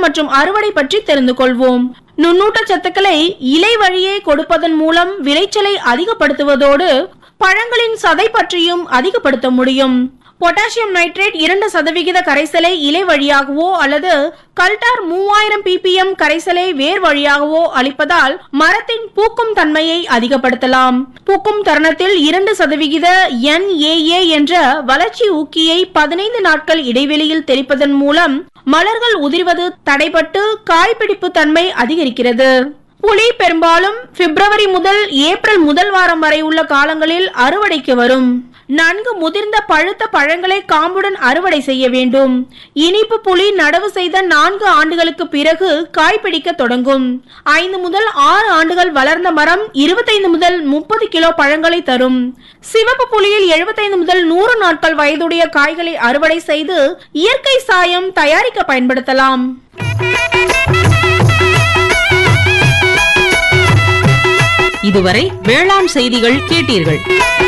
மற்றும் அறுவடை பற்றி தெரிந்து கொள்வோம் நுண்ணூட்ட சத்துக்களை இலை வழியே கொடுப்பதன் மூலம் விளைச்சலை அதிகப்படுத்துவதோடு பழங்களின் சதை பற்றியும் அதிகப்படுத்த முடியும் பொட்டாசியம் நைட்ரேட் இரண்டு சதவிகித கரைசலை இலை வழியாகவோ அல்லது கல்டார் மூவாயிரம் ppm கரைசலை வேர் வழியாகவோ அளிப்பதால் மரத்தின் பூக்கும் தன்மையை அதிகப்படுத்தலாம் பூக்கும் தருணத்தில் இரண்டு சதவிகித NAA என்ற வளர்ச்சி ஊக்கியை பதினைந்து நாட்கள் இடைவெளியில் தெளிப்பதன் மூலம் மலர்கள் உதிர்வது தடைபட்டு காய்பிடிப்பு தன்மை அதிகரிக்கிறது புளி பெரும்பாலும் பிப்ரவரி முதல் ஏப்ரல் முதல் வாரம் வரை உள்ள காலங்களில் அறுவடைக்கு வரும் நன்கு முதிர்ந்த பழுத்த பழங்களை காம்புடன் அறுவடை செய்ய வேண்டும் இனிப்பு புளி நடவு செய்த நான்கு ஆண்டுகளுக்கு பிறகு காய்பிடிக்க தொடங்கும் ஐந்து முதல் ஆறு ஆண்டுகள் வளர்ந்த மரம் இருபத்தைந்து முதல் முப்பது கிலோ பழங்களை தரும் சிவப்பு புளியில் எழுபத்தைந்து முதல் நூறு நாட்கள் வயதுடைய காய்களை அறுவடை செய்து இயற்கை சாயம் தயாரிக்க பயன்படுத்தலாம் இதுவரை வேளாண் செய்திகள் கேட்டீர்கள்